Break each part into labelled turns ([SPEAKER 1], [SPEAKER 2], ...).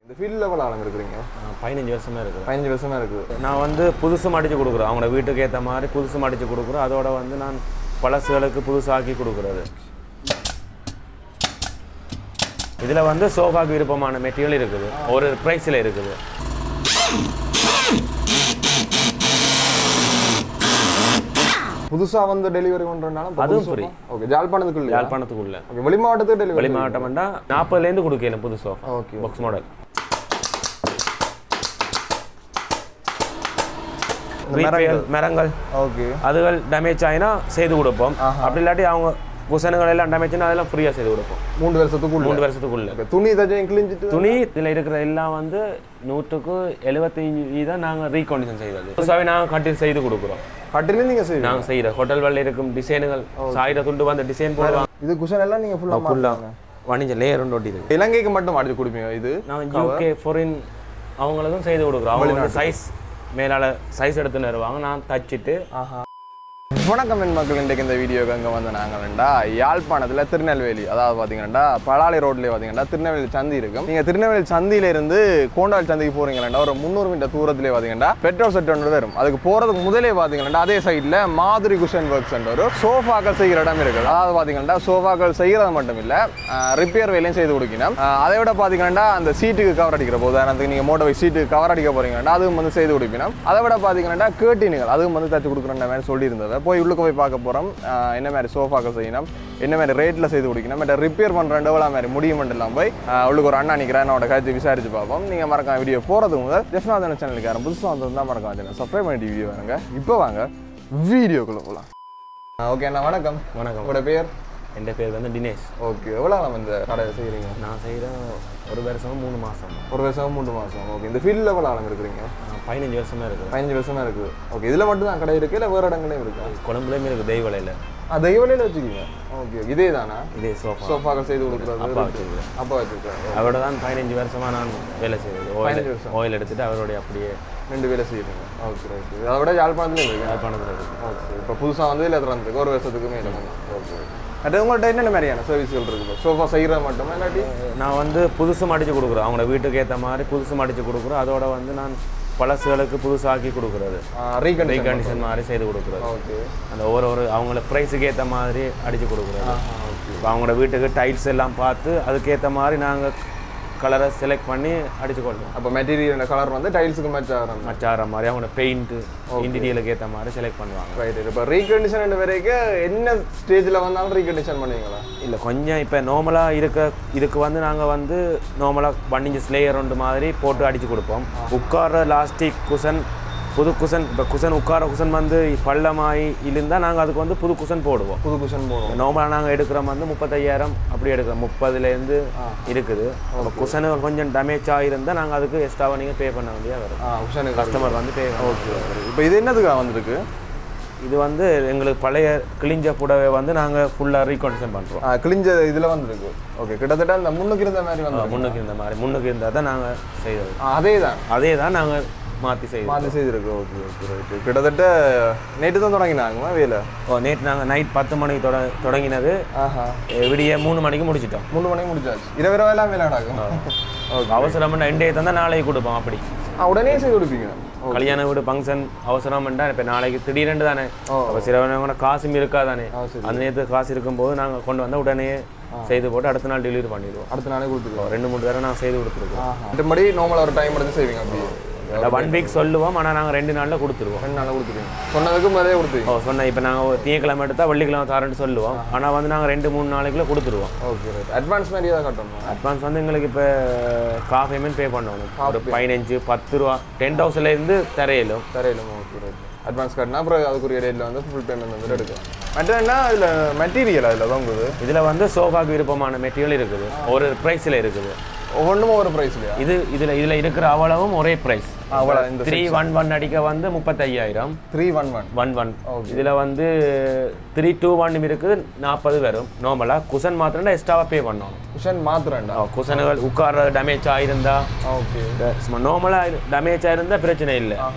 [SPEAKER 1] இந்த ஃபீல்டில் எவ்வளோ ஆளுங்க இருக்கிறீங்க
[SPEAKER 2] நான் பதினஞ்சு வருஷமா இருக்குது
[SPEAKER 1] பதினஞ்சு வருஷமா இருக்குது
[SPEAKER 2] நான் வந்து புதுசு மடித்து கொடுக்குறேன் அவங்களோட வீட்டுக்கு ஏற்ற மாதிரி புதுசு மடித்து கொடுக்குறோம் அதோட வந்து நான் பழசுகளுக்கு புதுசாக்கி கொடுக்குறது இதில் வந்து சோஃபாக்கு விருப்பமான மெட்டீரியல் இருக்குது ஒரு ப்ரைஸில் இருக்குது
[SPEAKER 1] புதுசாக வந்து டெலிவரி பண்ணுறதுனால
[SPEAKER 2] அதுவும் free.
[SPEAKER 1] ஓகே ஜாழ்ப்பாணத்துக்குள்ள
[SPEAKER 2] யாழ்ப்பாணத்துக்குள்ள
[SPEAKER 1] ஓகே வெளி மாவட்டத்துக்கு டெலிவரி
[SPEAKER 2] வெளி மாவட்டம்னா நாற்பதுலேருந்து கொடுக்கல புது சோஃபா
[SPEAKER 1] ஓகே
[SPEAKER 2] பாக்ஸ் மாடல் ரீபேல் மரங்கள்
[SPEAKER 1] ஓகே
[SPEAKER 2] அதுகள் டேமேஜ் ஆகினா செய்து கொடுப்போம் அப்படி இல்லாட்டி அவங்க குசனுகள் எல்லாம் டேமேஜ்னா அதெல்லாம் ஃப்ரீயாக செய்து கொடுப்போம்
[SPEAKER 1] மூணு வருஷத்துக்குள்ள
[SPEAKER 2] மூணு வருஷத்துக்குள்ள
[SPEAKER 1] ஓகே துணி ஏதாச்சும் கிழிஞ்சிட்டு
[SPEAKER 2] துணி இதில் இருக்கிற எல்லாம் வந்து நூற்றுக்கு எழுபத்தஞ்சு வீதம் நாங்கள் ரீகண்டிஷன் செய்வது புதுசாகவே நாங்கள் கட்டி செய்து கொடுக்குறோம்
[SPEAKER 1] கட்டிலே நீங்கள் செய்வீங்க
[SPEAKER 2] நாங்கள் செய்கிற ஹோட்டல் வேலை இருக்கும் டிசைனுகள் சாயிர துண்டு வந்து டிசைன் போடுவாங்க
[SPEAKER 1] இது குஷன் எல்லாம் நீங்கள் ஃபுல்லாக
[SPEAKER 2] ஃபுல்லாக வணிஞ்ச லேயர் ஒன்று ஒட்டி இருக்கு
[SPEAKER 1] இலங்கைக்கு மட்டும் அடிச்சு கொடுப்பீங்க இது
[SPEAKER 2] நாங்கள் யூகே ஃபாரின் அவங்களுக்கும் செய்து கொடுக்குறோம் அவங்க வந்து சைஸ் மேலால சைஸ் எடுத்துன்னு வருவாங்க நான் தச்சுட்டு
[SPEAKER 1] ஆஹா வணக்கம் என் மக்கள் இன்றைக்கு இந்த வீடியோக்கு அங்கே வந்து நாங்கள் வேண்டா யாழ்ப்பாணத்தில் திருநெல்வேலி அதாவது பார்த்தீங்கன்னா பலாலி ரோட்லேயே பார்த்தீங்கன்னா திருநெல்வேலி சந்தி இருக்கும் நீங்கள் திருநெல்வேலி சந்தியிலேருந்து கோண்டால் சந்திக்கு போகிறீங்கன்னா ஒரு முந்நூறு மீட்டர் தூரத்திலே பார்த்தீங்கன்னா பெட்ரோல் செட் ஒன்று வரும் அதுக்கு போகிறதுக்கு முதலே பார்த்தீங்கன்னா அதே சைடில் மாதிரி குஷன் ஒர்க்ஸ் ஒரு சோஃபாக்கள் செய்கிற இடம் இருக்குது அதாவது பார்த்தீங்கன்னா சோஃபாக்கள் செய்கிறது மட்டும் இல்லை ரிப்பேர் வேலையும் செய்து கொடுக்கணும் அஹ் அதை விட பார்த்தீங்கன்னா அந்த சீட்டுக்கு கவர் அடிக்கிற போது உதாரணத்துக்கு நீங்கள் மோட்டர் பைக் சீட்டுக்கு கவர் அடிக்க போறீங்கன்னா அதுவும் வந்து செய்து கொடுக்கணும் அதை விட பார்த்தீங்கன்னா கேட்டினுங்கள் அதுவும் வந்து தச்சு கொடுக்குற மாதிரி சொல்லியிருந்தது போய் உள்ளுக்கு போய் பார்க்க போகிறோம் என்ன மாதிரி சோஃபாக்கள் செய்யணும் என்ன மாதிரி ரேட்டில் செய்து கொடுக்கணும் மற்ற ரிப்பேர் பண்ணுறேன் எவ்வளோ மாதிரி முடியுமெல்லாம் போய் அஹ் உள்ளுக்கு ஒரு அண்ணா நிற்கிறேன் என்னோட கருத்து விசாரிச்சு பார்ப்போம் நீங்கள் மறக்காம வீடியோ போகிறதுக்கு முதல் ஜெஃப்னாதன சேனலுக்கு யாரும் புதுசாக வந்திருந்தா மறக்காம சேனல் சப்ஸ்கிரைப் பண்ணிட்டு வீடியோ வாங்க இப்போ வாங்க வீடியோக்குள்ளே போகலாம் ஓகே அண்ணா வணக்கம்
[SPEAKER 2] வணக்கம்
[SPEAKER 1] உங்களோட பேர்
[SPEAKER 2] என் பேர் வந்து தினேஷ்
[SPEAKER 1] ஓகே எவ்வளோ நம்ம இந்த கடை செய்கிறீங்க
[SPEAKER 2] நான் செய்கிற ஒரு வருஷம் மூணு மாதம்
[SPEAKER 1] ஒரு வருஷம் மூணு மாதம் ஓகே இந்த ஃபீல்டில் எவ்வளோ ஆளுங்க இருக்கிறீங்க
[SPEAKER 2] பதினஞ்சு வருஷமா இருக்குது
[SPEAKER 1] பதினஞ்சு வருஷமா இருக்குது ஓகே இதில் மட்டும் தான் கடை இருக்குது இல்லை வேறு இடங்களையும் இருக்கா
[SPEAKER 2] கொழம்புலேயுமே இருக்குது தெய்வலையில்
[SPEAKER 1] ஆ தெய்வலையில் வச்சுக்கீங்க ஓகே இதே தானா
[SPEAKER 2] இதே சோஃபா
[SPEAKER 1] சோஃபாக்கள் செய்து கொடுக்குறது
[SPEAKER 2] அப்பா வச்சிருக்கேன்
[SPEAKER 1] அப்பா வச்சுருக்காரு
[SPEAKER 2] அவரோட தான் பதினஞ்சு வருஷமா நான் வேலை செய்வது ஓயில்
[SPEAKER 1] பதினஞ்சு வருஷம்.
[SPEAKER 2] ஓயில் எடுத்துட்டு அவருடைய அப்படியே
[SPEAKER 1] ரெண்டு வேலை செய்யுங்க ஓகே ரைட்டு அதை விட யாழ்ப்பாணத்துலேயும் இருக்கு
[SPEAKER 2] யாழ்ப்பாணத்தில் இருக்கு
[SPEAKER 1] ஓகே இப்போ புதுசாக வந்து இல்லை திறந்துருக்கு ஒரு வருஷத்துக்கு மேலே ஓகே அது உங்கள்கிட்ட என்னென்ன மாதிரியான சர்வீஸ்கள் இருக்குது சோஃபா செய்கிறது மட்டுமா இல்லாட்டி
[SPEAKER 2] நான் வந்து புதுசு மடித்து கொடுக்குறேன் அவங்களோட வீட்டுக்கு ஏற்ற மாதிரி புதுசு மடித்து கொடுக்குறோம் அதோட வந்து நான் பழசுகளுக்கு புதுசாக்கி கொடுக்குறது
[SPEAKER 1] ரீகண்டிஷன்
[SPEAKER 2] ரீகண்டிஷன் மாதிரி செய்து கொடுக்குறது
[SPEAKER 1] ஓகே
[SPEAKER 2] அந்த ஒரு ஒரு அவங்கள ப்ரைஸுக்கு ஏற்ற மாதிரி அடித்து கொடுக்குறது
[SPEAKER 1] ஓகே
[SPEAKER 2] இப்போ அவங்களோட வீட்டுக்கு டைல்ஸ் எல்லாம் பார்த்து அதுக்கேற்ற மாதிரி நாங்கள் கலரை செலக்ட் பண்ணி அடித்து கொள்வோம்
[SPEAKER 1] அப்போ மெட்டீரியல் கலர் வந்து டைல்ஸுக்கு மேட்ச் ஆகிற
[SPEAKER 2] மச்சார மாதிரி அவங்களோட பெயிண்ட்டு இன்டீரியலுக்கு ஏற்ற மாதிரி செலக்ட் பண்ணுவாங்க
[SPEAKER 1] ரைட் இப்போ ரீகண்டிஷன் வரைக்கும் என்ன ஸ்டேஜில் வந்தாலும் ரீகண்டிஷன் பண்ணுவீங்களா
[SPEAKER 2] இல்லை கொஞ்சம் இப்போ நார்மலாக இருக்க இதுக்கு வந்து நாங்கள் வந்து நார்மலாக பன்னிஞ்சு ஸ்லேயர் ஒன்று மாதிரி போட்டு அடித்து கொடுப்போம் உட்கார லாஸ்டிக் குஷன் புது குஷன் இப்போ குஷன் உட்கார குஷன் வந்து பள்ளமாகி இருந்தால் நாங்கள் அதுக்கு வந்து புது குஷன் போடுவோம்
[SPEAKER 1] புது குஷன் போடுவோம்
[SPEAKER 2] நார்மலாக நாங்கள் எடுக்கிறோம் வந்து முப்பத்தையாயிரம் அப்படி எடுக்கிறோம் முப்பதுலேருந்து இருக்குது அப்போ குஷனு கொஞ்சம் டேமேஜ் ஆகிருந்தால் நாங்கள் அதுக்கு எக்ஸ்ட்ராவாக நீங்கள் பே பண்ண வேண்டியதாக வரும்
[SPEAKER 1] ஆ குஷனுக்கு
[SPEAKER 2] கஸ்டமர் வந்து பே
[SPEAKER 1] ஓகே இப்போ இது என்னதுக்கா வந்திருக்கு
[SPEAKER 2] இது வந்து எங்களுக்கு பழைய கிழிஞ்ச புடவை வந்து நாங்கள் ஃபுல்லாக ரீகண்டிஷன் பண்ணுறோம்
[SPEAKER 1] ஆ, கிழிஞ்ச இதில் வந்திருக்கு ஓகே கிட்டத்தட்ட அந்த முன்னுக்கு இருந்த மாதிரி வந்து
[SPEAKER 2] முன்னுக்கு இருந்த மாதிரி முன்னுக்கு இருந்தால் தான் நாங்கள் செய்வது
[SPEAKER 1] அதே தான்
[SPEAKER 2] அதே தான் நாங்கள் மாற்றி செய்வோம்
[SPEAKER 1] மாற்றி செய்திருக்கு ஓகே ஓகே ரைட்டு கிட்டத்தட்ட நேற்று தான் தொடங்கினாங்கம்மா வேலை
[SPEAKER 2] ஓ நேற்று நாங்கள் நைட் பத்து மணிக்கு தொட தொடங்கினது
[SPEAKER 1] ஆஹா
[SPEAKER 2] அஹ் விடிய மூணு மணிக்கு முடிச்சிட்டோம்
[SPEAKER 1] மூணு மணிக்கு முடிச்சாச்சு இரவு இரவெல்லாம் வேலை நடக்கும் ஓகே
[SPEAKER 2] அவசரம் இண்டே தந்தால் நாளைக்கு கொடுப்போம் அப்படி
[SPEAKER 1] ஆ உடனே செய்து கொடுப்பீங்க ஓ
[SPEAKER 2] கல்யாண வீடு ஃபங்க்ஷன் அவசரம்ண்டா இப்போ நாளைக்கு திடீரென்று தானே
[SPEAKER 1] ஓ.
[SPEAKER 2] அப்போ சிலவங்க காசும் இருக்கா தானே
[SPEAKER 1] ஆ, சரி.
[SPEAKER 2] அந்த நேரத்து காசு இருக்கும்போது நாங்கள் கொண்டு வந்தால் உடனே செய்து போட்டு அடுத்த நாள் டெலிவரி பண்ணிடுவோம்
[SPEAKER 1] அடுத்த நாளே கொடுத்துருவோம்
[SPEAKER 2] ரெண்டு மூணு தடவை நாங்கள் செய்து கொடுத்துருக்கோம்
[SPEAKER 1] ஆஹா மற்றபடி நார்மலாக ஒரு டைம் எடுத்து செய்வீங்க அப்படியே
[SPEAKER 2] ஒன் வீக் சொல்லுவோம் ஆனால் நாங்கள் ரெண்டு நாளில் கொடுத்துருவோம்
[SPEAKER 1] ரெண்டு நாளில் கொடுத்துருவீங்க சொன்னதுக்கு முதலே கொடுத்துருவீங்க
[SPEAKER 2] ஓ சொன்னேன் இப்போ நாங்கள் திங்கக்கிழமை எடுத்தால் வெள்ளிக்கிழமை தரேன்னு சொல்லுவோம் ஆனால் வந்து நாங்கள் ரெண்டு மூணு நாளைக்குள்ள கொடுத்துருவோம்
[SPEAKER 1] ஓகே ரைட் அட்வான்ஸ் மாதிரி ஏதாவது கட்டணும்
[SPEAKER 2] அட்வான்ஸ் வந்து எங்களுக்கு இப்போ காஃப் பேமெண்ட் பே பண்ணணும் ஒரு பதினஞ்சு பத்து ரூபா டென் தௌசண்ட்லேருந்து தரையிலும்
[SPEAKER 1] தரையிலும் ஓகே ரைட் அட்வான்ஸ் கட்டினா அப்புறம் அதுக்குரிய டேட்டில் வந்து ஃபுல் பேமெண்ட் வந்து எடுக்கலாம் மற்ற என்ன இதில் மெட்டீரியல் அதில் தான் உங்களுக்கு
[SPEAKER 2] இதில் வந்து சோஃபாக்கு விருப்பமான மெட்டீரியல் இருக்குது ஒரு ப்ரைஸில் இருக்குது
[SPEAKER 1] ஒவ்வொன்றும் ஒரு ப்ரைஸ் இல்லையா
[SPEAKER 2] இது இதில் இதில் இருக்கிற அவ்வளவும் ஒரே ப்ரைஸ்
[SPEAKER 1] அவ்வளோ இந்த
[SPEAKER 2] த்ரீ ஒன் ஒன் அடிக்க வந்து முப்பத்தையாயிரம்
[SPEAKER 1] three one one
[SPEAKER 2] one one இதில் வந்து த்ரீ டூ ஒன் இருக்குது நாற்பது வரும் நார்மலாக குஷன் மாத்திரம் எக்ஸ்ட்ராவாக பே பண்ணணும்
[SPEAKER 1] குஷன் மாத்திரண்டா
[SPEAKER 2] குஷனுகள் உட்கார டேமேஜ் ஆகிருந்தா
[SPEAKER 1] ஓகே
[SPEAKER 2] நார்மலாக டேமேஜ் ஆகிருந்தா பிரச்சனை இல்லை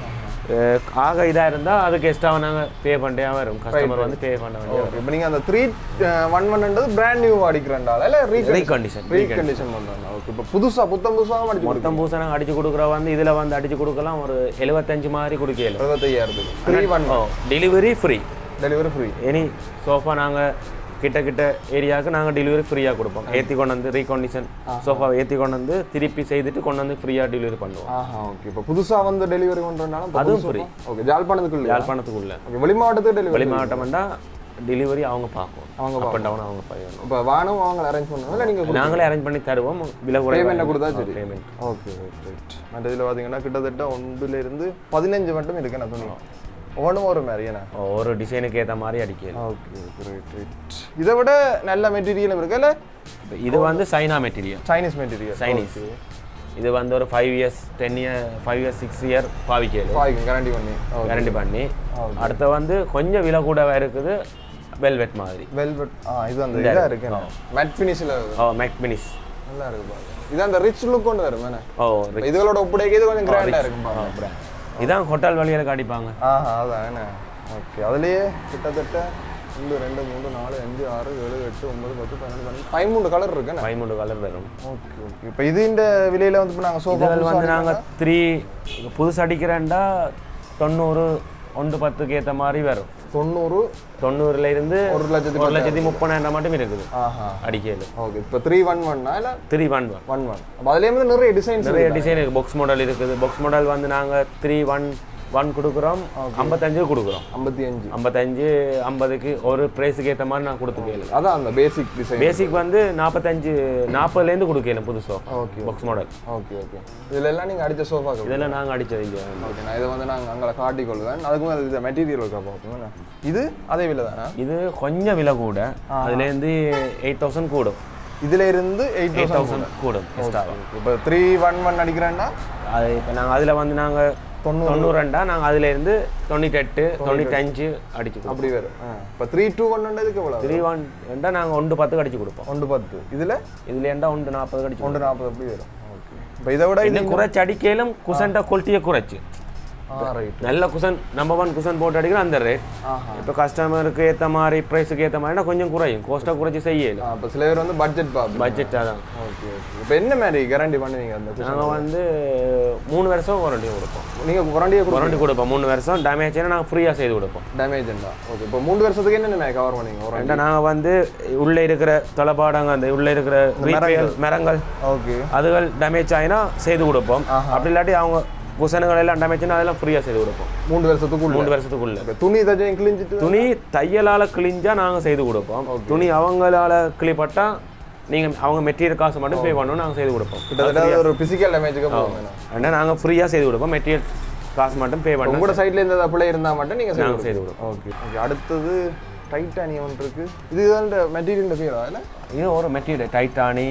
[SPEAKER 2] அஹ் ஆக இதாக இருந்தால் அதுக்கு எக்ஸ்ட்ராவாக நாங்கள் பே பண்ணிட்டே வரும் கஸ்டமர் வந்து பே பண்ண வேண்டிய
[SPEAKER 1] ஓகே இப்போ நீங்கள் அந்த த்ரீ ஒன் ஒன்ன்றது பிராண்ட் நியூ அடிக்கிறண்டால இல்லை
[SPEAKER 2] Recondition,
[SPEAKER 1] ரீகண்டிஷன் பண்ணுறா ஓகே இப்போ புதுசாக புத்தம் புதுசாக அடிச்சு கொடுக்கும்
[SPEAKER 2] மொத்தம் பூசை நாங்கள் அடிச்சு கொடுக்குற வந்து இதில் வந்து அடிச்சு கொடுக்கலாம் ஒரு எழுபத்தஞ்சு மாதிரி கொடுக்கல
[SPEAKER 1] இருபத்தையாயிரத்துக்கு த்ரீ ஒன்
[SPEAKER 2] ஓ delivery free
[SPEAKER 1] delivery free
[SPEAKER 2] any sofa நாங்கள் கிட்ட கிட்ட ஏரியாவுக்கு நாங்கள் டெலிவரி ஃப்ரீயாக கொடுப்போம் ஏற்றி கொண்டு வந்து ரீகண்டிஷன் சோஃபா ஏற்றி கொண்டு வந்து திருப்பி செய்துட்டு கொண்டு வந்து ஃப்ரீயாக டெலிவரி பண்ணுவோம்
[SPEAKER 1] ஆஹா ஓகே இப்போ புதுசாக வந்து டெலிவரி பண்ணுறதுனால
[SPEAKER 2] அதுவும் free.
[SPEAKER 1] ஓகே ஜாழ்ப்பாணத்துக்குள்ள
[SPEAKER 2] யாழ்ப்பாணத்துக்குள்ள
[SPEAKER 1] ஓகே வெளி மாவட்டத்துக்கு டெலிவரி
[SPEAKER 2] வெளி மாவட்டம்னா டெலிவரி அவங்க பார்க்கும்
[SPEAKER 1] அவங்க
[SPEAKER 2] அப் அண்ட் டவுன் அவங்க பையணும்
[SPEAKER 1] இப்போ வானம் அவங்க அரேஞ்ச் பண்ணுவாங்க இல்லை நீங்கள்
[SPEAKER 2] நாங்களே அரேஞ்ச் பண்ணி தருவோம் விலை
[SPEAKER 1] Payment அ கொடுத்தா சரி.
[SPEAKER 2] பேமெண்ட்
[SPEAKER 1] ஓகே ரைட் மற்ற இதில் பார்த்தீங்கன்னா கிட்டத்தட்ட ஒன்றுல இருந்து பதினஞ்சு மட்டும் இருக்கு நான் துணி ஒவ்வொன்றும் ஒரு மாதிரி ஏன்னா
[SPEAKER 2] ஒரு டிசைனுக்கு ஏற்ற மாதிரி அடிக்கல
[SPEAKER 1] ஓகே ஓகே ரைட் ரைட் இதை விட நல்ல மெட்டீரியலும் இருக்கு இல்லை
[SPEAKER 2] இது வந்து China material
[SPEAKER 1] Chinese material
[SPEAKER 2] Chinese இது வந்து ஒரு five years ten year five years six year பாவிக்கல
[SPEAKER 1] பாய்க்கும் கேரண்டி பண்ணி
[SPEAKER 2] கேரண்டி பண்ணி அடுத்து வந்து கொஞ்சம் விலை கூடவா இருக்குது வெல்வெட் மாதிரி
[SPEAKER 1] வெல்வெட் ஆ இது அந்த இதாக இருக்கு மேட் ஃபினிஷில்
[SPEAKER 2] ஓ மேக் மினிஸ்
[SPEAKER 1] நல்லா இருக்கு பாருங்க இது அந்த ரிச் லுக் கொண்டு வரும் என்ன
[SPEAKER 2] ஓ
[SPEAKER 1] இப்ப இதுகளோட ஒப்படைக்கு இது கொஞ்சம் கிராண்டாக இருக்கும் பாருங்க
[SPEAKER 2] அப்புறம் இதான் ஹோட்டல் வழியில் காட்டிப்பாங்க
[SPEAKER 1] ஆஹா அதான் என்ன ஓகே அதுலயே கிட்டத்தட்ட ஒன்று ரெண்டு மூணு நாலு அஞ்சு ஆறு ஏழு எட்டு ஒன்பது பத்து பதினொன்று பன்னெண்டு பதிமூணு கலர் இருக்கு என்ன
[SPEAKER 2] பதிமூணு கலர் வரும்
[SPEAKER 1] ஓகே ஓகே இப்போ இது இந்த விலையில வந்து இப்போ நாங்கள் சோஃபா
[SPEAKER 2] இதில் வந்து நாங்கள் த்ரீ புதுசு அடிக்கிறேன்டா தொண்ணூறு ஒன்று பத்துக்கு ஏற்ற மாதிரி வரும்
[SPEAKER 1] தொண்ணூறு
[SPEAKER 2] தொண்ணூறுல இருந்து
[SPEAKER 1] ஒரு லட்சத்தி
[SPEAKER 2] ஒரு லட்சத்தி முப்பதாயிரம் மட்டும் இருக்குது
[SPEAKER 1] ஆஹா
[SPEAKER 2] அடிக்கல
[SPEAKER 1] ஓகே இப்போ த்ரீ ஒன் ஒன்னா இல்லை
[SPEAKER 2] three one one
[SPEAKER 1] one one அப்போ அதுலேயே வந்து நிறைய டிசைன்ஸ்
[SPEAKER 2] நிறைய டிசைன் இருக்குது பாக்ஸ் மாடல் இருக்குது பாக்ஸ் மாடல் வந்து நாங்கள் த்ரீ ஒன் ஒன் கொடுக்குறோம் ஐம்பத்தஞ்சு கொடுக்குறோம்
[SPEAKER 1] ஐம்பத்தி அஞ்சு
[SPEAKER 2] ஐம்பத்தஞ்சு ஐம்பதுக்கு ஒரு ப்ரைஸுக்கு ஏற்ற மாதிரி நான் கொடுத்துக்கல
[SPEAKER 1] அதான் அந்த பேசிக் டிசைன்
[SPEAKER 2] பேசிக் வந்து நாற்பத்தஞ்சு நாற்பதுலேருந்து கொடுக்கல புது sofa
[SPEAKER 1] okay
[SPEAKER 2] box model
[SPEAKER 1] okay okay இதில் எல்லாம் நீங்கள் அடித்த சோஃபாக்கள்
[SPEAKER 2] இதெல்லாம் நாங்கள் அடித்தது இங்கே
[SPEAKER 1] ஓகே நான் இதை வந்து நாங்கள் அங்கே காட்டிக்கொள்வேன் அதுக்கு மேலே இது மெட்டீரியல் இருக்கா பார்ப்போம் இது அதே விலை தானே
[SPEAKER 2] இது கொஞ்சம் விலை கூட அதுலேருந்து எயிட் தௌசண்ட் கூடும்
[SPEAKER 1] இதுல இருந்து எயிட்
[SPEAKER 2] எயிட்
[SPEAKER 1] தௌசண்ட்
[SPEAKER 2] தௌசண்ட் கூடும் எக்ஸ்ட்ராவா
[SPEAKER 1] இப்போ த்ரீ ஒன் ஒன் அடிக்கிறேன்னா
[SPEAKER 2] அது இப்போ நாங்கள் அதில் வந்து நாங்கள்
[SPEAKER 1] தொண்ணூறு
[SPEAKER 2] தொண்ணூறுண்டா நாங்கள் அதுலேருந்து தொண்ணூத்தெட்டு தொண்ணூத்தஞ்சு அடிச்சு கொடுப்போம்
[SPEAKER 1] அப்படி வரும் இப்போ த்ரீ டூ ஒன்னுக்கு எவ்வளோ
[SPEAKER 2] த்ரீ ஒன் ரெண்டா நாங்கள் ஒன்று பத்துக்கு அடிச்சு கொடுப்போம்
[SPEAKER 1] ஒன்று பத்து இதில்
[SPEAKER 2] இதுல ஏண்டா ஒன்று நாற்பது அடிச்சு
[SPEAKER 1] ஒன்று நாற்பது அப்படி வரும் ஓகே இப்போ இதை விட இது
[SPEAKER 2] இன்னும் குறைச்சி அடிக்கலும் குசன்ட குவாலிட்டியை குறைச்சு
[SPEAKER 1] ஆ ரைட்
[SPEAKER 2] நல்ல குசன் நம்பர் ஒன் குசன் போட்டு அடிக்கிற அந்த ரேட்
[SPEAKER 1] ஆஹா
[SPEAKER 2] இப்போ கஸ்டமருக்கு ஏற்ற மாதிரி ப்ரைஸுக்கு ஏற்ற மாதிரினா கொஞ்சம் குறையும் கோஸ்ட்டை குறைச்சி செய்யல
[SPEAKER 1] இப்போ சில பேர் வந்து பட்ஜெட் பார்ப்போம்
[SPEAKER 2] பட்ஜெட்டாக தான்
[SPEAKER 1] ஓகே ஓகே இப்போ என்ன மாதிரி கேரண்டி பண்ணுவீங்க அந்த
[SPEAKER 2] நாங்கள் வந்து மூணு வருஷம் வாரண்டி கொடுப்போம்
[SPEAKER 1] நீங்கள் குரண்டியை கொடுக்க
[SPEAKER 2] வாரண்டி கொடுப்போம் மூணு வருஷம் டேமேஜ் நாங்கள் ஃப்ரீயாக செய்து கொடுப்போம்
[SPEAKER 1] டேமேஜ் இருந்தா ஓகே இப்போ மூணு வருஷத்துக்கு என்னென்ன கவர் பண்ணீங்க ஒரு
[SPEAKER 2] ரெண்டா நாங்கள் வந்து உள்ளே இருக்கிற தொலைப்பாடங்க அந்த உள்ளே இருக்கிற ரீப்பேல் மரங்கள்
[SPEAKER 1] ஓகே
[SPEAKER 2] அதுகள் டேமேஜ் ஆகினா செய்து கொடுப்போம் அப்படி இல்லாட்டி அவங்க குசனுகள் எல்லாம் டேமேஜ்னா அதெல்லாம் ஃப்ரீயாக செய்து கொடுப்போம்
[SPEAKER 1] மூணு வருஷத்துக்குள்ள
[SPEAKER 2] மூணு வருஷத்துக்குள்ள
[SPEAKER 1] இப்போ துணி தஜையும் கிழிஞ்சிட்டு
[SPEAKER 2] துணி தையலால கிழிஞ்சா நாங்கள் செய்து கொடுப்போம் துணி அவங்களால கிழிப்பட்டா நீங்கள் அவங்க மெட்டீரியல் காசு மட்டும் பே பண்ணணும் நாங்கள் செய்து கொடுப்போம்
[SPEAKER 1] கிட்டத்தட்ட ஒரு பிசிக்கல் டேமேஜுக்கு போகும்
[SPEAKER 2] ஏன்னா நாங்கள் ஃப்ரீயாக செய்து கொடுப்போம் மெட்டீரியல் காசு மட்டும் பே பண்ணணும்
[SPEAKER 1] உங்களோட சைட்ல இருந்து அப்படியே இருந்தா மட்டும் நீங்க
[SPEAKER 2] நாங்கள்
[SPEAKER 1] செய்து
[SPEAKER 2] செய்து கொடுப்போம்
[SPEAKER 1] ஓகே ஓகே அடுத்தது டைட்டானியம் ஒன்று இருக்கு இதுதான் இந்த மெட்டீரியல் பேரா இல்லை
[SPEAKER 2] இது ஒரு மெட்டீரியல் டைட்டானி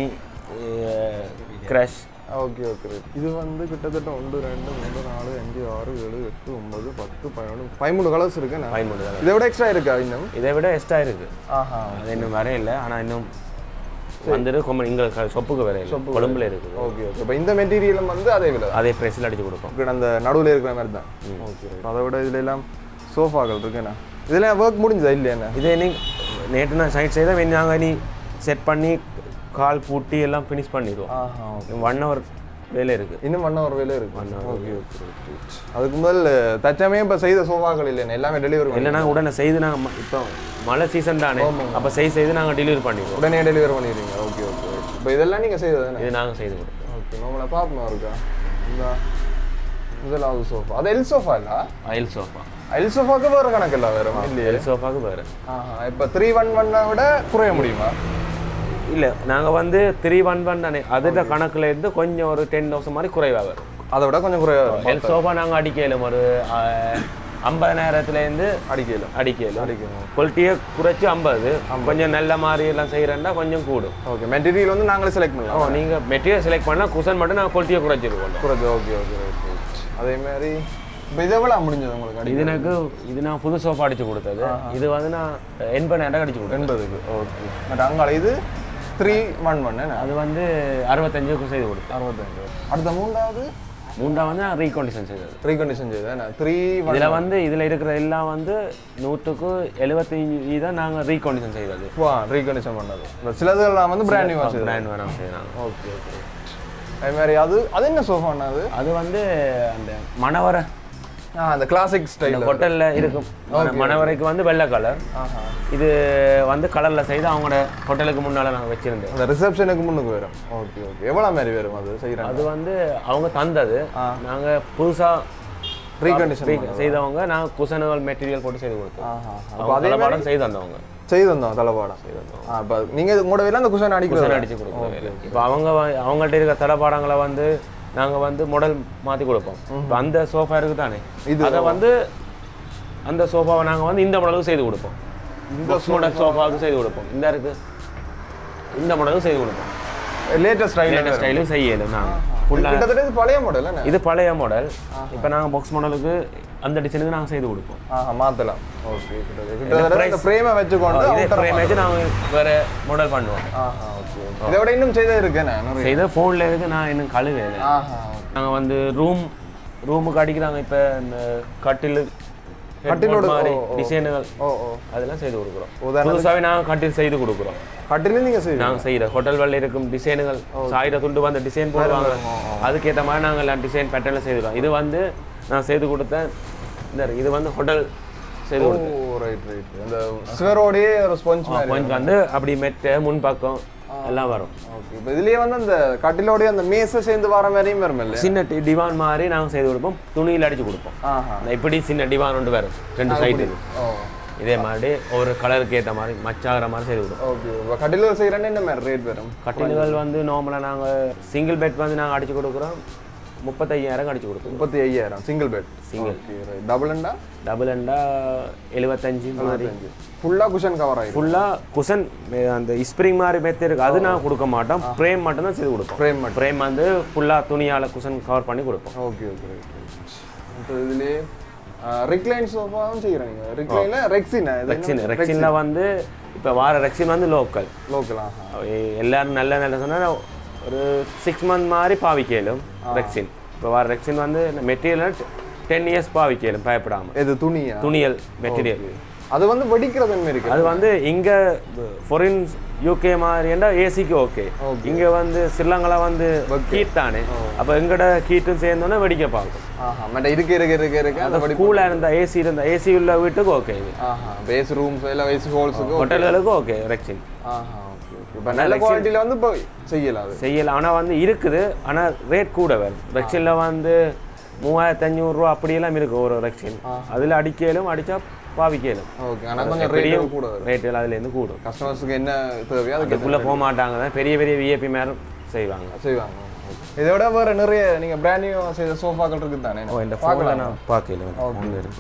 [SPEAKER 2] க்ரஷ்
[SPEAKER 1] ஓகே ஓகே இது வந்து கிட்டத்தட்ட ஒன்று ரெண்டு மூணு நாலு அஞ்சு ஆறு ஏழு எட்டு ஒன்பது பத்து பதினொன்று பதிமூணு கலர்ஸ் இருக்கு என்ன?
[SPEAKER 2] பயமுடு
[SPEAKER 1] இதை விட எக்ஸ்ட்ரா இருக்கா இன்னும்
[SPEAKER 2] இதை விட எக்ஸ்ட்ரா இருக்குது
[SPEAKER 1] ஆஹா
[SPEAKER 2] அது இன்னும் வர இல்லை ஆனால் இன்னும் வந்துட்டு கொம்ப எங்களுக்கு சொப்புக்கு வர இல்லை கொழும்புல இருக்குது
[SPEAKER 1] ஓகே ஓகே இப்போ இந்த மெட்டீரியலும் வந்து அதே விலை தான்
[SPEAKER 2] அதே ப்ரைஸில் அடிச்சு கொடுப்போம்
[SPEAKER 1] இப்ப அந்த நடுவில் இருக்கிற மாதிரி தான் ஓகே அதை விட இதுல எல்லாம் சோஃபாக்கள் இருக்குண்ணா இதெல்லாம் ஒர்க் முடிஞ்சதா இல்லையா என்ன
[SPEAKER 2] இதே நீ நேற்று நான் சைட் செய்தால் நாங்கள் நீ செட் பண்ணி கால் பூட்டி எல்லாம் ஃபினிஷ் பண்ணிடுவோம்
[SPEAKER 1] ஆஹா ஓகே
[SPEAKER 2] ஒன் ஹவர் வேலை இருக்குது
[SPEAKER 1] இன்னும் ஒன் ஹவர் வேலை இருக்கு ஓகே ஓகே அதுக்கு முதல் தச்சமே இப்போ செய்த சோஃபாக்கள் இல்லைண்ணா எல்லாமே டெலிவரி பண்ணி
[SPEAKER 2] இல்லைனா உடனே செய்து நாங்கள் இப்போ மழை சீசன் தானே அப்போ செய் செய்து நாங்கள் டெலிவரி பண்ணிடுவோம்
[SPEAKER 1] உடனே டெலிவரி பண்ணிடுறீங்க ஓகே ஓகே இப்போ இதெல்லாம் நீங்கள் செய்தது
[SPEAKER 2] இது நாங்கள் செய்து கொடுப்போம்
[SPEAKER 1] ஓகே நம்மளை பார்ப்போம் இருக்கா இந்த முதலாவது சோஃபா அது எல் சோஃபா இல்ல
[SPEAKER 2] அயல் சோஃபா
[SPEAKER 1] எல் சோஃபாக்கு வேறு கணக்கு இல்லை வேறு இல்லையே
[SPEAKER 2] எல் சோஃபாக்கு வேறு
[SPEAKER 1] ஆஹா இப்போ த்ரீ ஒன் ஒன்னை விட குறைய முடியுமா
[SPEAKER 2] இல்லை நாங்கள் வந்து த்ரீ ஒன் ஒன் தானே அதில் கணக்குல இருந்து கொஞ்சம் ஒரு டென் தௌசண்ட் மாதிரி குறைவாக வரும்
[SPEAKER 1] அதை விட கொஞ்சம் குறைய வரும்
[SPEAKER 2] எல் சோஃபா நாங்கள் அடிக்கலும் ஒரு ஐம்பதாயிரத்துலேருந்து
[SPEAKER 1] அடிக்கல
[SPEAKER 2] அடிக்கலும்
[SPEAKER 1] அடிக்கணும்
[SPEAKER 2] குவாலிட்டியை குறைச்சி ஐம்பது கொஞ்சம் நல்ல மாதிரி எல்லாம் செய்கிறேன்னா கொஞ்சம் கூடும்
[SPEAKER 1] ஓகே மெட்டீரியல் வந்து நாங்களே செலக்ட்
[SPEAKER 2] ஓ
[SPEAKER 1] பண்ணலாம்
[SPEAKER 2] நீங்கள் மெட்டீரியல் செலக்ட் பண்ணால் குஷன் மட்டும் நாங்கள் குவாலிட்டியை குறைச்சிருக்கோம்
[SPEAKER 1] குறைஞ்சு ஓகே ஓகே ஓகே அதே மாதிரி இப்போ இதை விட முடிஞ்சது உங்களுக்கு அடி
[SPEAKER 2] இது எனக்கு இது நான் புது சோஃபா அடிச்சு கொடுத்தது இது வந்து நான் எண்பதாயிரம் அடிச்சு கொடுத்தேன்
[SPEAKER 1] எண்பதுக்கு ஓகே பட் அங்கால இது த்ரீ ஒன் ஒன் என்ன
[SPEAKER 2] அது வந்து அறுபத்தஞ்சுக்கு செய்து கொடுத்தேன்
[SPEAKER 1] அறுபத்தஞ்சு அடுத்த மூன்றாவது
[SPEAKER 2] மூண்டா வந்து நான் ரீகண்டிஷன் செய்தது
[SPEAKER 1] ரீகண்டிஷன் செய்தேன் த்ரீ
[SPEAKER 2] இதில் வந்து இதில் இருக்கிற எல்லாம் வந்து நூற்றுக்கு எழுபத்தஞ்சு வீதம் நாங்கள் ரீகண்டிஷன் செய்தது
[SPEAKER 1] ரீகண்டிஷன் பண்ணது இந்த சிலதுலாம் வந்து பிராண்ட் நியூ ஆச்சு
[SPEAKER 2] பிராண்ட் வேணாம் செய்யறாங்க
[SPEAKER 1] ஓகே ஓகே அது மாதிரி அது அது என்ன சோஃபாண்ணா அது
[SPEAKER 2] அது வந்து அந்த மணவரை
[SPEAKER 1] ஆ அந்த கிளாசிக் ஸ்டைல்
[SPEAKER 2] ஹோட்டலில் இருக்கும் மண- மணவரைக்கு வந்து வெள்ளை கலர்
[SPEAKER 1] ஆஹா
[SPEAKER 2] இது வந்து கலரில் செய்து அவங்களோட ஹோட்டலுக்கு முன்னால் நாங்கள் வச்சுருந்தோம்
[SPEAKER 1] அந்த ரிசப்ஷனுக்கு முன்னுக்கு வரும் ஓகே ஓகே எவ்வளோ மாதிரி வரும் அது செய்கிறாங்க
[SPEAKER 2] அது வந்து அவங்க தந்தது நாங்கள் புதுசாக
[SPEAKER 1] ரீகண்டிஷன்
[SPEAKER 2] செய்தவங்க நாங்கள் குசனுவல் மெட்டீரியல் போட்டு செய்து கொடுத்தோம்
[SPEAKER 1] ஆஹா
[SPEAKER 2] அவங்க பல படம் செய்து தந்தவங்க
[SPEAKER 1] செய்து வந்தோம் தலைப்பாடம் செய்து வந்தோம் ஆ இப்போ நீங்கள் உங்களோட வேலை அந்த குஷன் அடிக்கிறது
[SPEAKER 2] குசன் அடிச்சு கொடுக்குறோம் இப்போ அவங்க வ- அவங்கள்ட்ட இருக்க தளபாடங்களை வந்து நாங்கள் வந்து மாடல் மாற்றி கொடுப்போம் இப்போ அந்த சோஃபா இருக்குது தானே அதை வந்து அந்த சோஃபாவை நாங்கள் வந்து இந்த மாடலுக்கு செய்து கொடுப்போம் இந்த மாடல் சோஃபாவுக்கு செய்து கொடுப்போம் இந்த இருக்கு இந்த மாடலுக்கு செய்து கொடுப்போம்
[SPEAKER 1] லேட்டஸ்ட் ஸ்டைல்
[SPEAKER 2] ஸ்டைலும் செய்யலும் நாங்கள் ஃபுல்லாக
[SPEAKER 1] கிட்டத்தட்ட இது பழைய மாடல் என்ன
[SPEAKER 2] இது பழைய மாடல் இப்போ நாங்கள் பாக்ஸ் மாடலுக்கு அந்த டிசைனுக்கு நாங்கள் செய்து கொடுப்போம்
[SPEAKER 1] ஆஹா மாற்றலாம் ஓகே கிட்டத்தட்ட இந்த ஃப்ரேமை வச்சுக்கொண்டு
[SPEAKER 2] இதே
[SPEAKER 1] outer
[SPEAKER 2] ஃப்ரேம் வச்சு நாங்கள் வேறு மாடல் பண்ணுவோம்
[SPEAKER 1] ஆஹா ஓகே இதை விட இன்னும் செய்த இருக்கேன் நிறைய
[SPEAKER 2] செய்த ஃபோனில் இருக்கு நான் இன்னும் கழுவே
[SPEAKER 1] ஆஹா
[SPEAKER 2] நாங்கள் வந்து ரூம் ரூமுக்கு அடிக்கிறாங்க இப்போ இந்த கட்டில்
[SPEAKER 1] கட்டிலோட-
[SPEAKER 2] மாதிரி
[SPEAKER 1] ஓ, ஓ.
[SPEAKER 2] டிசைனுகள்
[SPEAKER 1] ஓ ஓ
[SPEAKER 2] அதெல்லாம் செய்து கொடுக்குறோம்
[SPEAKER 1] உதாரணத்துக்கு
[SPEAKER 2] புதுசாகவே நாங்கள் கட்டில் செய்து கொடுக்குறோம்
[SPEAKER 1] கட்டிலே நீங்கள் செய்வீங்க
[SPEAKER 2] நாங்கள் செய்கிற ஹோட்டல் வேலை இருக்கும் டிசைனுகள் சாயிர துண்டு வந்து டிசைன் போடுவாங்க அதுக்கேற்ற மாதிரி நாங்கள் எல்லாம் டிசைன் பேட்டர்னில் செய்துடுவோம் இது வந்து நான் செய்து கொடுத்தேன் இந்த இருக்கு. இது வந்து ஹோட்டல் செய்து
[SPEAKER 1] ஓ
[SPEAKER 2] கொடுத்தேன்
[SPEAKER 1] ரைட் ரைட் அந்த சிவரோடைய ஒரு ஸ்பாஞ்ச் மாதிரி
[SPEAKER 2] கொஞ்சம் வந்து அப்படி மெட்டை முன்பக்கம் எல்லாம் வரும்
[SPEAKER 1] ஓகே இப்போ இதுலயே வந்து அந்த கட்டிலோடைய அந்த மேசை சேர்ந்து வர மாதிரியும் வரும் இல்லையா
[SPEAKER 2] சின்ன டி- டிவான் மாதிரி நாங்கள் செய்து கொடுப்போம் துணியில் அடிச்சு கொடுப்போம்
[SPEAKER 1] ஆஹா
[SPEAKER 2] அந்த இப்படி சின்ன டிவான் ஒன்று வரும் ரெண்டு சைடு
[SPEAKER 1] ஓ
[SPEAKER 2] இதே மாதிரி ஒரு கலருக்கு ஏற்ற மாதிரி மச்சாகிற மாதிரி செய்து கொடுப்போம்
[SPEAKER 1] ஓகே இப்போ கட்டில் செய்கிறேன்னு என்ன மாதிரி ரேட் வரும்
[SPEAKER 2] கட்டில்கள் வந்து நார்மலாக நாங்கள் சிங்கிள் பெட் வந்து நாங்கள் அடிச்சு கொடுக்குறோம் முப்பத்தையாயிரம் அடிச்சு கொடுக்குறோம்
[SPEAKER 1] முப்பத்தி ஐயாயிரம் single bed
[SPEAKER 2] single
[SPEAKER 1] okay right double அண்டா
[SPEAKER 2] டபுள் அண்டா எழுபத்தஞ்சு மாதிரி
[SPEAKER 1] ஃபுல்லாக குஷன் கவர் ஆகிடும்
[SPEAKER 2] ஃபுல்லாக குஷன் அந்த ஸ்ப்ரிங் மாதிரி மெத்து இருக்கு அது நான் கொடுக்க மாட்டோம் ஃப்ரேம் மட்டும் தான் செய்து கொடுப்போம்
[SPEAKER 1] ஃப்ரேம் மட்டும்
[SPEAKER 2] ஃப்ரேம் வந்து ஃபுல்லாக துணியால் குஷன் கவர் பண்ணி கொடுப்போம்
[SPEAKER 1] ஓகே ஓகே ரைட் இப்போ இதுலேயே ரிக்ளைன் சோஃபாவும் செய்கிறேன் நீங்கள் ரிக்ளைனில் ரெக்ஸின் இது
[SPEAKER 2] ரெக்ஸின் ரெக்ஸினில் வந்து இப்போ வார ரெக்ஸின் வந்து லோக்கல்
[SPEAKER 1] லோக்கல் ஆஹா
[SPEAKER 2] எல்லாரும் நல்ல நல்ல சொன்னால் ஒரு சிக்ஸ் மந்த் மாதிரி பாவிக்கலும் ரெக்ஸின் இப்போ வர ரெக்ஸின் வந்து மெட்டீரியல் டென் இயர்ஸ் பாவிக்கலும் பயப்படாமல்
[SPEAKER 1] இது துணியா
[SPEAKER 2] துணியல் மெட்டீரியல்
[SPEAKER 1] அது வந்து வெடிக்கிறது மாதிரி இருக்கு
[SPEAKER 2] அது வந்து இங்கே ஃபாரின் யூகே மாதிரின்னா ஏசிக்கு ஓகே இங்கே வந்து ஸ்ரீலங்காவில் வந்து ஹீட் தானே அப்போ எங்கட ஹீட்டும் சேர்ந்தோன்னே வெடிக்க பார்க்கும்
[SPEAKER 1] ஆஹா மற்ற இருக்க இருக்க இருக்க இருக்க அந்த வெடி
[SPEAKER 2] கூலாக இருந்தால் ஏசி இருந்தால் ஏசி உள்ள வீட்டுக்கு ஓகே இது
[SPEAKER 1] ஆஹா பேஸ் ரூம்ஸ் இல்லை பேஸ் ஹோல்ஸுக்கு
[SPEAKER 2] ஹோட்டல்களுக்கு ஓகே ரெக்ஸின்
[SPEAKER 1] ஆஹா ஓகே ஓகே இப்போ நல்ல குவாலிட்டியில் வந்து இப்போ செய்யலாம் அது
[SPEAKER 2] செய்யலாம் ஆனால் வந்து இருக்குது ஆனால் ரேட் கூட வரும் ரெக்ஷனில் வந்து மூவாயிரத்தி அஞ்சூறுரூவா அப்படியெல்லாம் இருக்கு ஒரு ரெக்ஷன் அதில் அடிக்கலும் அடித்தா பாவிக்கலும்
[SPEAKER 1] ஓகே ஆனால் கொஞ்சம்
[SPEAKER 2] பெரிய
[SPEAKER 1] ரேட் கூட வரும்
[SPEAKER 2] ரேட்டில் அதுலேருந்து கூடும்
[SPEAKER 1] கஸ்டமர்ஸுக்கு என்ன தேவையோ அதுக்கு
[SPEAKER 2] அதுக்குள்ளே போக மாட்டாங்க தான் பெரிய பெரிய விஐபி மேலும் செய்வாங்க
[SPEAKER 1] செய்வாங்க இதை விட வேறு நிறைய நீங்கள் பிராண்ட் நியூ செய்த சோஃபாக்கள் இருக்குது தானே
[SPEAKER 2] ஓ இந்த ஃபோனில் நான் பார்க்கல ஒன்று இருக்கு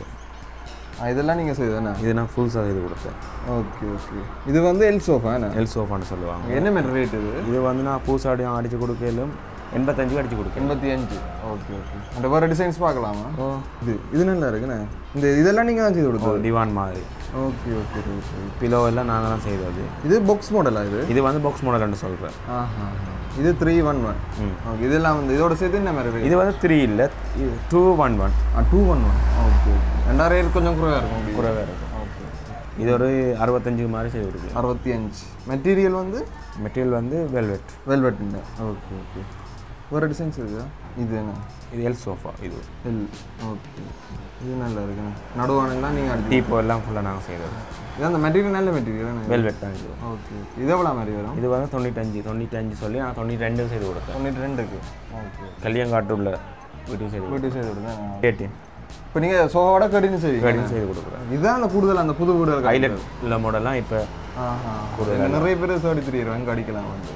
[SPEAKER 1] ஆ, இதெல்லாம் நீங்கள் செய்தானே
[SPEAKER 2] இது நான் ஃபுல் சாக இது கொடுத்தேன்
[SPEAKER 1] ஓகே ஓகே இது வந்து எல் சோஃபா என்ன
[SPEAKER 2] எல் சோஃபான்னு சொல்லுவாங்க
[SPEAKER 1] என்ன மாதிரி ரேட் இது
[SPEAKER 2] இது வந்து நான் பூசாடியும் அடித்து கொடுக்கலும் எண்பத்தஞ்சுக்கு அடிச்சு கொடுக்கேன்
[SPEAKER 1] எண்பத்தி அஞ்சு ஓகே ஓகே அந்த வேறு டிசைன்ஸ் பார்க்கலாமா ஓ இது இது நல்லா இருக்குண்ணே இந்த இதெல்லாம் நீங்கள் தான் செய்து கொடுத்தது
[SPEAKER 2] டிவான் மாதிரி
[SPEAKER 1] ஓகே ஓகே ஓகே
[SPEAKER 2] பிலோ எல்லாம் நாங்கள் தான் செய்தது
[SPEAKER 1] இது பாக்ஸ் மாடலா இது
[SPEAKER 2] இது வந்து பாக்ஸ் மாடல்னு சொல்கிறேன்
[SPEAKER 1] ஆஹா இது த்ரீ ஒன் ஒன் ஓகே இதெல்லாம் வந்து இதோட சேர்த்து என்ன மாதிரி rate?
[SPEAKER 2] இது வந்து த்ரீ இல்லை டூ ஒன் ஒன்
[SPEAKER 1] ஆ டூ ஒன் ஒன் ஓகே ரெண்டாயிரம் ரேட் கொஞ்சம் குறைவாக இருக்கும் அப்படி.
[SPEAKER 2] குறைவாக இருக்கும்
[SPEAKER 1] ஓகே
[SPEAKER 2] இது ஒரு அறுபத்தஞ்சு மாதிரி செய்து கொடுக்கு
[SPEAKER 1] அறுபத்தி அஞ்சு மெட்டீரியல் வந்து
[SPEAKER 2] மெட்டீரியல் வந்து வெல்வெட்
[SPEAKER 1] வெல்வெட்டுங்க ஓகே ஓகே வேறு டிசைன்ஸ் இருக்குதா இது என்ன
[SPEAKER 2] இது எல் சோஃபா இது
[SPEAKER 1] எல் ஓகே இது நல்லா இருக்குண்ணே நடுவானெல்லாம் நீங்கள் அடிச்சு
[SPEAKER 2] டீப்போ எல்லாம் ஃபுல்லாக நாங்கள் செய்தது
[SPEAKER 1] இது அந்த மெட்டீரியல் நல்ல மெட்டீரியல்
[SPEAKER 2] வெல்வெட் தான் இது
[SPEAKER 1] ஓகே ஓகே இது எவ்வளோ மாதிரி வரும்
[SPEAKER 2] இது வந்து தொண்ணூத்தஞ்சு தொண்ணூத்தஞ்சு சொல்லி நான் தொண்ணூற்றி ரெண்டு செய்து கொடுத்தேன்
[SPEAKER 1] தொண்ணூற்றி ரெண்டுக்கு ஓகே
[SPEAKER 2] கல்யாங்காட்டு உள்ள வீட்டுக்கு செய்து
[SPEAKER 1] வீட்டு செய்து விடுங்க
[SPEAKER 2] எயிட்டீன்
[SPEAKER 1] இப்போ நீங்கள் சோஃபாவோட கடினு செய்வீங்க
[SPEAKER 2] கடிதம் செய்து கொடுக்குறேன்
[SPEAKER 1] இதுதான் அந்த கூடுதல் அந்த புது வீடுகள்
[SPEAKER 2] ஹைலைட் உள்ள மாடல்லாம் இப்போ
[SPEAKER 1] ஆஹா நிறைய பேர் தேர்ட்டி த்ரீ ரூபாய்க்கு அடிக்கலாம் வந்து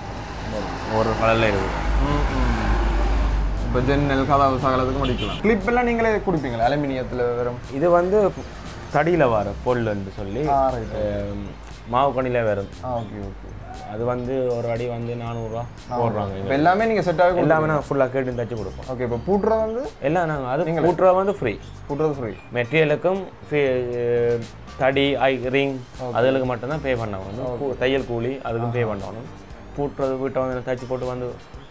[SPEAKER 2] ஒரு கலரில் இருக்குது
[SPEAKER 1] இப்போ ஜன்னல் கதவு சகலத்துக்கும் அடிக்கலாம் கிளிப் எல்லாம் நீங்களே கொடுப்பீங்களா அலுமினியத்தில் வெறும்
[SPEAKER 2] இது வந்து தடியில் வர பொல்லுன்னு சொல்லி
[SPEAKER 1] ஆ ரைட்
[SPEAKER 2] அஹ், மாவு கணியில் வரும்
[SPEAKER 1] ஆ ஓகே ஓகே
[SPEAKER 2] அது வந்து ஒரு அடி வந்து நானூறுரூவா போடுறாங்க
[SPEAKER 1] இப்போ எல்லாமே நீங்கள் செட்டாகவே
[SPEAKER 2] எல்லாமே நாங்கள் ஃபுல்லாக கேட்டு தச்சு கொடுப்போம்
[SPEAKER 1] ஓகே இப்போ பூட்டுறது வந்து
[SPEAKER 2] எல்லாம் நாங்கள் அது கூட்டுறா வந்து ஃப்ரீ
[SPEAKER 1] பூட்டுறது ஃப்ரீ
[SPEAKER 2] மெட்டீரியலுக்கும் தடி ஐ ரிங் அதுகளுக்கு மட்டும்தான் பே பண்ண வந்து கூ- தையல் கூலி அதுக்கும் பே பண்ணணும் பூட்டுறது வீட்டை வந்து தச்சு போட்டு வந்து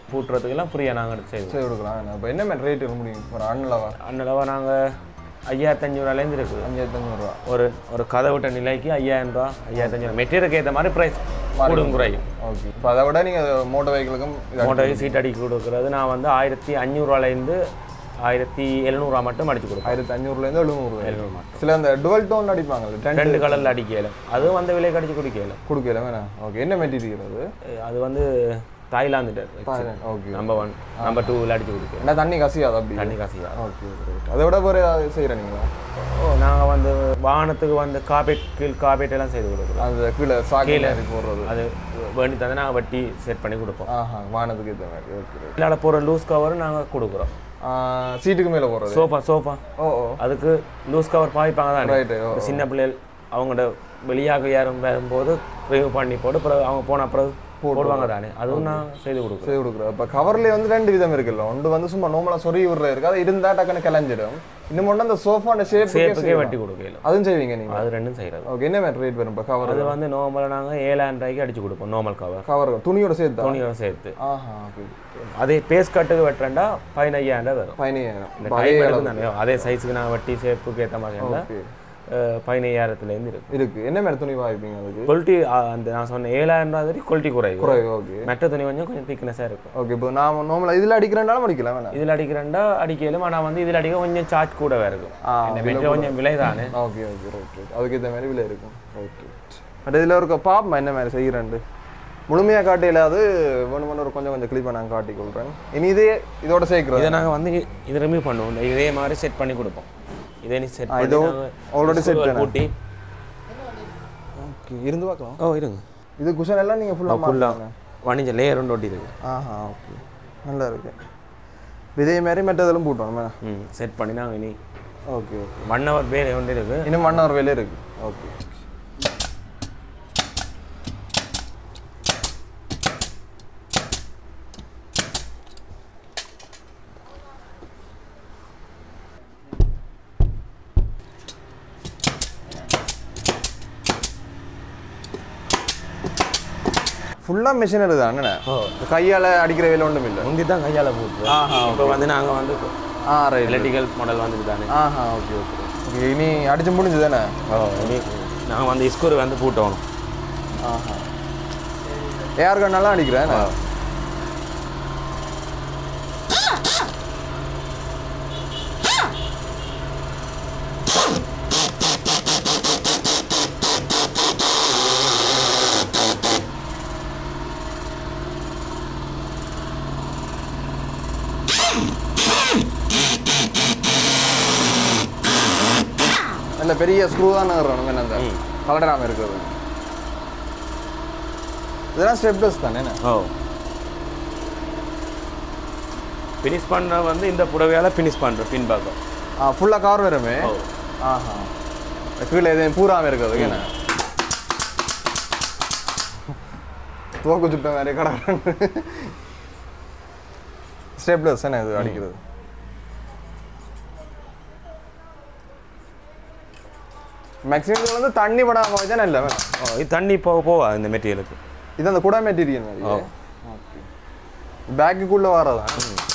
[SPEAKER 2] பூட்டுறதுக்கெல்லாம் ஃப்ரீயாக நாங்கள் எடுத்து செய்வோம்
[SPEAKER 1] சரி கொடுக்கலாம் இப்போ என்ன மாதிரி ரேட் இருக்க முடியும் ஒரு அண்ணலவா
[SPEAKER 2] அன்னளவா நாங்கள் ஐயாயிரத்தஞ்சூறுவாலேருந்து இருக்குது
[SPEAKER 1] அஞ்சாயிரத்தி ஐநூறுரூவா
[SPEAKER 2] ஒரு ஒரு கதை விட்ட நிலைக்கு ஐயாயிரம் ரூபா ஐயாயிரத்தஞ்சூறு மெட்டீரியலுக்கு ஏற்ற மாதிரி ப்ரைஸ் கூடும் குறையும்
[SPEAKER 1] ஓகே இப்போ அதை விட நீங்கள் மோட்டர் வெஹிக்கிளுக்கும்
[SPEAKER 2] மோட்டருக்கு சீட் அடிக்க கொடுக்குறது நான் வந்து ஆயிரத்தி அஞ்சூறுவாலேருந்து ஆயிரத்தி எழுநூறுவா மட்டும் அடிச்சு கொடுப்பேன்
[SPEAKER 1] ஆயிரத்தி அஞ்சூறுலேருந்து எழுநூறு
[SPEAKER 2] எழுநூறு மட்டும்
[SPEAKER 1] சில அந்த டுவெல் டோன் அடிப்பாங்க டென்
[SPEAKER 2] ரெண்டு கலரில் அடிக்கலும் அதுவும் அந்த விலைக்கு அடிச்சு குடிக்கலும்
[SPEAKER 1] கொடுக்கல வேணாம் ஓகே என்ன மெட்டீரியல் அது
[SPEAKER 2] அது வந்து Thailand
[SPEAKER 1] okay
[SPEAKER 2] number one number டூவில் அடிச்சு கொடுக்கல
[SPEAKER 1] என்ன தண்ணி கசியாது அப்படி
[SPEAKER 2] தண்ணி காசியா
[SPEAKER 1] ஓகே ஓகே அதை விட வேறு ஏதாவது செய்கிறேன் நீங்கள்
[SPEAKER 2] ஓ நாங்கள் வந்து வாகனத்துக்கு வந்து காப்பேட் கீழ் காப்பேட் எல்லாம் செய்து கொடுக்குறோம்
[SPEAKER 1] அந்த கீழே சாக்கில போடுறது
[SPEAKER 2] அது வேண்டி தந்து நாங்கள் வட்டி செட் பண்ணி கொடுப்போம்
[SPEAKER 1] ஆஹா வானத்துக்கு ஏற்ற மாதிரி ஓகே
[SPEAKER 2] இல்லாத போகிற லூஸ் கவரும் நாங்கள் கொடுக்குறோம்
[SPEAKER 1] சீட்டுக்கு மேலே போடுறது
[SPEAKER 2] சோஃபா சோஃபா
[SPEAKER 1] ஓ ஓ
[SPEAKER 2] அதுக்கு லூஸ் கவர் பாய்ப்பாங்க தானே
[SPEAKER 1] ரைட்டு ஓ
[SPEAKER 2] இப்ப சின்ன பிள்ளைகள் அவங்களோட வெளியாக யாரும் வரும்போது ரிமூவ் பண்ணி போட்டு பிறகு அவங்க போன பிறகு போடுவாங்க தானே அதுவும் நான் செய்து கொடுக்குறேன்
[SPEAKER 1] செய்து கொடுக்குறோம் இப்போ கவர்லேயே வந்து ரெண்டு விதம் இருக்குல்ல ஒன்று வந்து சும்மா நார்மலாக சொறி விடுற இருக்கு அது இருந்தால் டக்குன்னு கிளஞ்சிடும் இன்னும் ஒன்று அந்த சோஃபான ஷேப்
[SPEAKER 2] சேப்புக்கே வட்டி கொடுக்கல
[SPEAKER 1] அதுவும் செய்வீங்க நீங்கள்
[SPEAKER 2] அது ரெண்டும் செய்கிறது
[SPEAKER 1] ஓகே என்ன மாதிரி ரேட் வரும் இப்போ கவர்
[SPEAKER 2] அது வந்து நார்மலாக நாங்கள் ஏழாயிரம் ரூபாய்க்கு அடிச்சு கொடுப்போம் நார்மல் கவர்
[SPEAKER 1] கவர் துணியோட சேர்த்து
[SPEAKER 2] துணியோட சேர்த்து
[SPEAKER 1] ஆஹா ஓகே
[SPEAKER 2] அதே பேஸ் கட்டுக்கு வெட்டுறேன்டா பதினையாயிரம் ரூபாய் வரும்
[SPEAKER 1] பதினையாயிரம்
[SPEAKER 2] இந்த டைப் எடுத்து தானே அதே சைஸுக்கு நான் வட்டி ஷேப்புக்கு ஏற்ற மாதிரி இருந்தால்
[SPEAKER 1] ஓகே
[SPEAKER 2] பதினையாயிரத்துலேருந்து இருக்கு
[SPEAKER 1] இருக்கு என்ன மாதிரி துணி வாய்ப்பீங்க அதுக்கு
[SPEAKER 2] குவாலிட்டி அந்த நான் சொன்ன ஏழாயிரம் ரூபாய் வரைக்கும் குவாலிட்டி குறைவு
[SPEAKER 1] குறைவு ஓகே
[SPEAKER 2] மெட்ட துணி கொஞ்சம் கொஞ்சம் திக்னஸாக இருக்கும்
[SPEAKER 1] ஓகே இப்போ நான் நார்மலாக இதில் அடிக்கிறேன்னாலும் அடிக்கலாம் வேணாம்
[SPEAKER 2] இதில் அடிக்கிறேன்டா அடிக்கலும் ஆனால் வந்து இதில் அடிக்க கொஞ்சம் சார்ஜ் கூட இருக்கும்
[SPEAKER 1] ஆ,
[SPEAKER 2] இந்த மெட்டீரியல் கொஞ்சம் விலை தானே
[SPEAKER 1] ஓகே ஓகே ரைட் ரைட் அதுக்கு ஏற்ற மாதிரி விலை இருக்கும் ஓகே பட் இதில் இருக்க பாப்பா என்ன மாதிரி செய்கிறேன்ட்டு முழுமையாக காட்டியில் அது வேணுமென்னு ஒரு கொஞ்சம் கொஞ்சம் கிளிப்பாக நான் காட்டி கொள்கிறேன் இனி இதே இதோட சேர்க்குறது
[SPEAKER 2] இதை நாங்கள் வந்து இதை ரிமூவ் பண்ணுவோம் இந்த இதே மாதிரி செட் பண்ணி கொடுப்போம் இதே நீ செட் பண்ணி
[SPEAKER 1] இதோ
[SPEAKER 2] நாங்க
[SPEAKER 1] already set
[SPEAKER 2] screw
[SPEAKER 1] தானே?
[SPEAKER 2] கூட்டி
[SPEAKER 1] ஓகே இருந்து பார்க்கலாம்
[SPEAKER 2] ஓ இருங்க
[SPEAKER 1] இது குஷன் எல்லாம் நீங்கள் ஃபுல்லாக
[SPEAKER 2] ஃபுல்லாக வணிஞ்ச லேயர் ஒன்று ஒட்டி இருக்கு
[SPEAKER 1] ஆஹா ஓகே நல்லா இருக்கு இதே மாதிரி மெட்டதெல்லாம் போட்டோம்
[SPEAKER 2] ம் செட் பண்ணி நாங்கள் இனி
[SPEAKER 1] ஓகே ஓகே
[SPEAKER 2] ஒன் ஹவர் வேலை ஒன்று இருக்கு
[SPEAKER 1] இன்னும் ஒன் ஹவர் வேலையே இருக்கு ஓகே ஃபுல்லாக மிஷினரி தான் அண்ணே
[SPEAKER 2] ஓ
[SPEAKER 1] கையால் அடிக்கிற வேலை ஒன்றும் இல்லை
[SPEAKER 2] முந்தி தான் கையால் போட்டு
[SPEAKER 1] ஆஹா
[SPEAKER 2] இப்போ வந்து நாங்கள் வந்து
[SPEAKER 1] ஆ ரைட்
[SPEAKER 2] எலக்ட்ரிக்கல் மாடல் வந்துட்டு தானே
[SPEAKER 1] ஆஹா ஓகே ஓகே ஓகே இனி அடிச்சு முடிஞ்சு தானே
[SPEAKER 2] ஓ இனி நாங்கள் வந்து ஸ்கூர் வந்து பூட்டணும்
[SPEAKER 1] ஆஹா ஏர் கண்ணெல்லாம் அடிக்கிறேன் நல்ல பெரிய ஸ்க்ரூ தான் இருக்கணும் என்ன அந்த கலடாமல் இருக்கிறது இதெல்லாம் ஸ்டெப்லெஸ் தானே என்ன?
[SPEAKER 2] ஓ ஃபினிஷ் பண்ண வந்து இந்த புடவையால் ஃபினிஷ் பண்ணுறோம் பின்பக்கம்
[SPEAKER 1] ஆ ஃபுல்லாக கவர் வருமே
[SPEAKER 2] ஓ
[SPEAKER 1] ஆஹா கீழே எதையும் பூராமல் இருக்கிறது என்ன தோக்கு சுட்ட மாதிரி கடை ஸ்டெப்லெஸ் என்ன இது அடிக்கிறது மேக்ஸிமம் இது வந்து தண்ணி படாமல் வச்சா நல்ல வேணும்
[SPEAKER 2] ஓ இது தண்ணி போக போவா இந்த மெட்டீரியலுக்கு
[SPEAKER 1] இது அந்த குடா மெட்டீரியல் மாதிரி
[SPEAKER 2] ஓ.
[SPEAKER 1] ஓகே பேக்குக்குள்ளே வரதா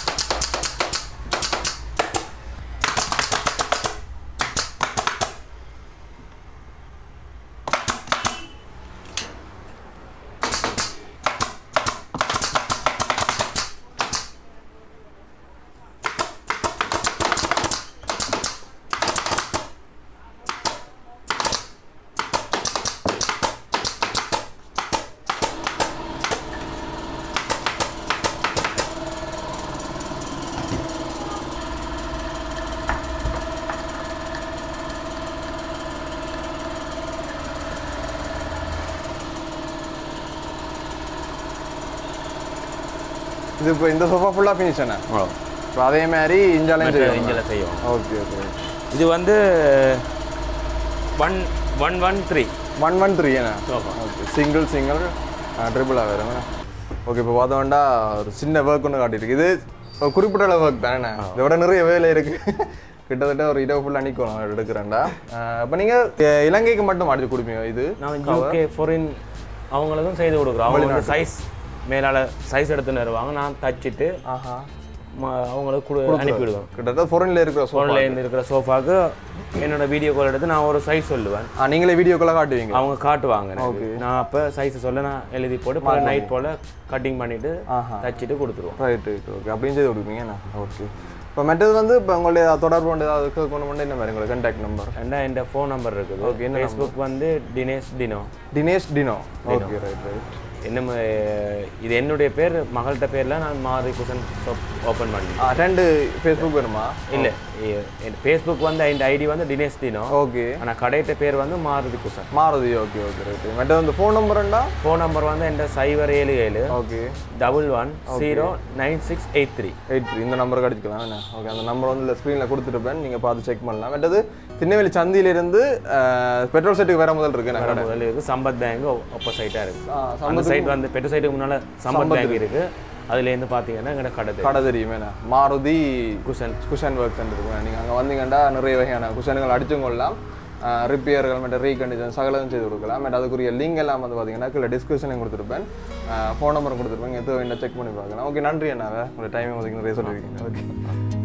[SPEAKER 1] இது இப்போ இந்த சோஃபா ஃபுல்லாக ஃபினிஷ் என்ன
[SPEAKER 2] ஓ
[SPEAKER 1] இப்போ அதே மாதிரி இஞ்சாலையும் செய்யும்
[SPEAKER 2] இஞ்சில் செய்வோம்
[SPEAKER 1] ஓகே ஓகே
[SPEAKER 2] இது வந்து one one one three
[SPEAKER 1] one one three என்ன
[SPEAKER 2] சோஃபா
[SPEAKER 1] ஓகே சிங்கிள் சிங்கிள் ட்ரிபிளாக வேறு ஓகே இப்போ பார்த்தோம்னா ஒரு சின்ன ஒர்க் ஒன்று காட்டியிருக்கு இது ஒரு குறிப்பிட்ட அளவு ஒர்க் தானே இதை விட நிறைய வேலை இருக்குது கிட்டத்தட்ட ஒரு இரவு ஃபுல்லாக நிற்கணும் எடுக்கிறேன்டா இப்போ நீங்கள் இலங்கைக்கு மட்டும் அடிச்சு கொடுப்பீங்க இது
[SPEAKER 2] நான் யூகே ஃபாரின் அவங்களுக்கும் செய்து கொடுக்குறோம் அவங்க வந்து சைஸ் மேலால் சைஸ் எடுத்துன்னு வருவாங்க நான் தச்சிட்டு
[SPEAKER 1] ஆஹா
[SPEAKER 2] ம- அவங்களுக்கு கொடு அனுப்பி விடுவேன்
[SPEAKER 1] கிட்டத்தட்ட ஃபோரனில் இருக்கிற சோஃபா
[SPEAKER 2] ஃபோனில் இருந்து இருக்கிற சோஃபாக்கு என்னோட வீடியோ கால் எடுத்து நான் ஒரு சைஸ் சொல்லுவேன்
[SPEAKER 1] ஆ நீங்களே வீடியோக்குள்ள காட்டுவீங்க
[SPEAKER 2] அவங்க காட்டுவாங்க எனக்கு. நான் அப்போ சைஸ் சொல்ல நான் எழுதி போட்டு பல நைட் போல் கட்டிங் பண்ணிட்டு
[SPEAKER 1] ஆஹா.
[SPEAKER 2] தச்சிட்டு கொடுத்துருவோம்
[SPEAKER 1] ரைட் ரைட் ஓகே அப்படின்னு செய்து கொடுப்பீங்க ஓகே இப்போ மற்றது வந்து இப்போ உங்களுடைய தொடர்பு கொண்டு ஏதாவது கேட்கணும் பண்ண என்ன மாதிரி உங்களுக்கு கான்டாக்ட் நம்பர்
[SPEAKER 2] ரெண்டா என் ஃபோன் நம்பர் இருக்குது ஃபேஸ்புக் வந்து Dinesh Dino
[SPEAKER 1] Dinesh Dino okay right right
[SPEAKER 2] என்ன இது என்னுடைய பேர் மகள்கிட்ட பேரில் நான் மாரி குசன் ஷாப் ஓப்பன் பண்ணி
[SPEAKER 1] ஆ ரெண்டு ஃபேஸ்புக் வருமா
[SPEAKER 2] இல்லை ஃபேஸ்புக் வந்து என் ஐடி வந்து தினேஷ் டினோ
[SPEAKER 1] ஓகே
[SPEAKER 2] ஆனால் கடையிட்ட பேர் வந்து Maruti cushion
[SPEAKER 1] Maruti okay okay right மற்றது வந்து ஃபோன் நம்பர்ண்டா
[SPEAKER 2] ஃபோன் நம்பர் வந்து என் சைபர் ஏழு ஏழு
[SPEAKER 1] okay
[SPEAKER 2] double one zero nine six eight three
[SPEAKER 1] eight three இந்த நம்பருக்கு அடிச்சுக்கலாம் என்ன ஓகே அந்த நம்பர் வந்து ஸ்க்ரீனில் கொடுத்துருப்பேன் நீங்கள் பார்த்து செக் பண்ணலாம் மற்றது திருநெல்வேலி சந்தியிலிருந்து பெட்ரோல் செட்டுக்கு வேற முதல் இருக்கு நான்
[SPEAKER 2] முதல்ல இருக்கு சம்பத் பேங்க் ஆப்போசைட்டாக இருக்கு
[SPEAKER 1] ஆ,
[SPEAKER 2] அந்த சைட் வந்து பெட்ரோல் சைட்டுக்கு முன்னால் சம்பத் பேங்க் இருக்கு அதுலேருந்து பார்த்தீங்கன்னா எங்கள்ட கடை தெரியும்.
[SPEAKER 1] கடை தெரியுமே என்ன Maruti
[SPEAKER 2] cushion
[SPEAKER 1] cushion work centre இருக்கு நீங்கள் அங்கே வந்தீங்கன்னா நிறைய வகையான குஷன்கள் அடிச்சும் கொள்ளலாம் ரிப்பேர்கள் மற்றும் ரீகண்டிஷன் சகலம் செய்து கொடுக்கலாம் பட் அதுக்குரிய லிங்க் எல்லாம் வந்து பார்த்தீங்கன்னா கீழே டிஸ்கிரிப்ஷனையும் கொடுத்துருப்பேன் ஃபோன் நம்பரும் கொடுத்துருப்பேன் எது வேணா செக் பண்ணி பார்க்கலாம் ஓகே நன்றி அண்ணாவே உங்களோட டைமிங் ஒதுக்கி நிறைய சொல்லியிருக்கீங்க ஓகே